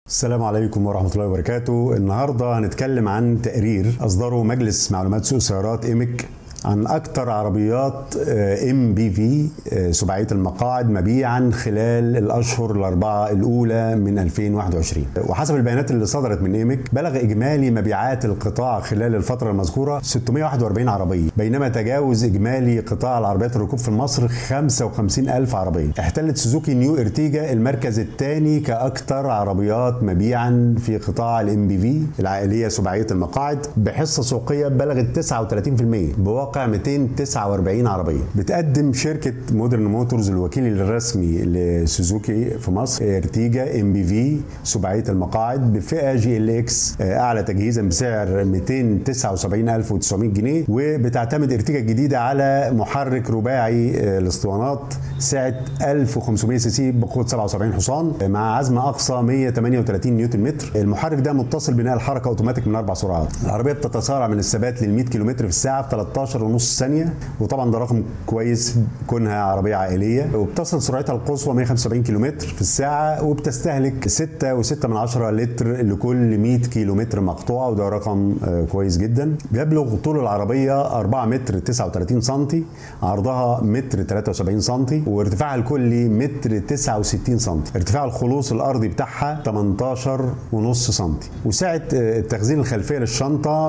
السلام عليكم ورحمة الله وبركاته النهاردة هنتكلم عن تقرير أصدره مجلس معلومات سوق سيارات إيمك عن أكثر عربيات ام بي في سباعية المقاعد مبيعا خلال الأشهر الأربعة الأولى من 2021 وحسب البيانات اللي صدرت من ايمك بلغ إجمالي مبيعات القطاع خلال الفترة المذكورة 641 عربية بينما تجاوز إجمالي قطاع العربيات الركوب في مصر 55 ألف عربية احتلت سوزوكي نيو ارتيجا المركز الثاني كأكثر عربيات مبيعا في قطاع الام بي في العائلية سباعية المقاعد بحصة سوقية بلغت 39% بواقع واقع 249 عربيه بتقدم شركه مودرن موتورز الوكيل الرسمي لسوزوكي في مصر ارتيجا ام بي في سباعيه المقاعد بفئه جي ال اكس اعلى تجهيزا بسعر 279900 جنيه وبتعتمد ارتيجا الجديده على محرك رباعي الاسطوانات سعه 1500 سي سي بقوه 77 حصان مع عزم اقصى 138 نيوتن متر المحرك ده متصل بنقل الحركه اوتوماتيك من اربع سرعات العربيه بتتسارع من الثبات لل 100 كم في الساعه في 13 ونص ثانيه وطبعا ده رقم كويس كونها عربيه عائليه وبتصل سرعتها القصوى 175 كم في الساعه وبتستهلك 6.6 من 10 لتر لكل 100 كيلومتر مقطوعه وده رقم كويس جدا بيبلغ طول العربيه 4 متر 39 سم عرضها متر 73 سم وارتفاعها الكلي متر 69 سم ارتفاع الخلوص الارضي بتاعها 18 ونص سم وسعه التخزين الخلفيه للشنطه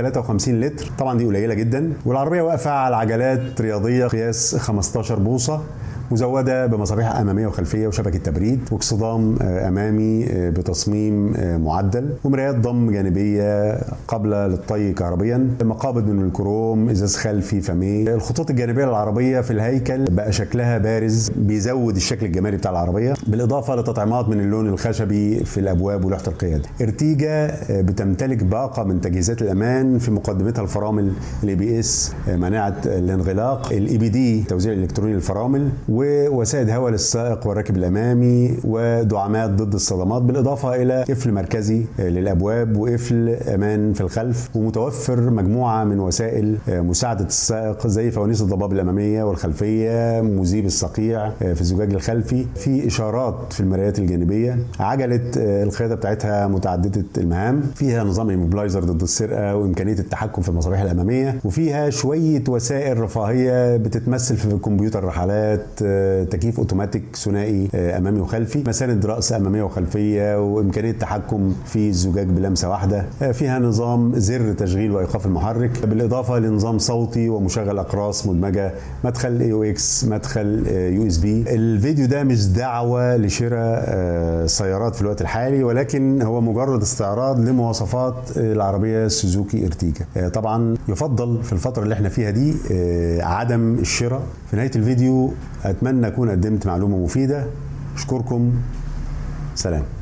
153 لتر طبعا دي قليله جدا والعربيه واقفه على عجلات رياضيه قياس 15 بوصه مزودة بمصابيح أمامية وخلفية وشبكة تبريد واكسدام أمامي بتصميم معدل ومرايات ضم جانبية قابلة للطي كهربيا مقابض من الكروم إزاز خلفي فمي الخطوط الجانبية للعربية في الهيكل بقى شكلها بارز بيزود الشكل الجمالي بتاع العربية بالإضافة لتطعيمات من اللون الخشبي في الأبواب ولوحة القيادة ارتيجا بتمتلك باقة من تجهيزات الأمان في مقدمتها الفرامل الاي بي اس مناعة الانغلاق الاي بي دي توزيع الإلكتروني للفرامل ووسائد هواء للسائق والراكب الامامي ودعامات ضد الصدمات بالاضافه الى قفل مركزي للابواب وقفل امان في الخلف ومتوفر مجموعه من وسائل مساعده السائق زي فوانيس الضباب الاماميه والخلفيه مذيب الصقيع في الزجاج الخلفي في اشارات في المرايات الجانبيه عجله القياده بتاعتها متعدده المهام فيها نظام ايموبلايزر ضد السرقه وامكانيه التحكم في المصابيح الاماميه وفيها شويه وسائل رفاهيه بتتمثل في كمبيوتر رحلات تكييف اوتوماتيك ثنائي امامي وخلفي مساند راس اماميه وخلفيه وامكانيه التحكم في الزجاج بلمسه واحده فيها نظام زر تشغيل وايقاف المحرك بالاضافه لنظام صوتي ومشغل اقراص مدمجه مدخل اي او اكس مدخل يو اس بي الفيديو ده مش دعوه لشراء سيارات في الوقت الحالي ولكن هو مجرد استعراض لمواصفات العربيه سوزوكي ارتيجا طبعا يفضل في الفتره اللي احنا فيها دي عدم الشراء في نهايه الفيديو اتمنى اكون قدمت معلومه مفيده اشكركم سلام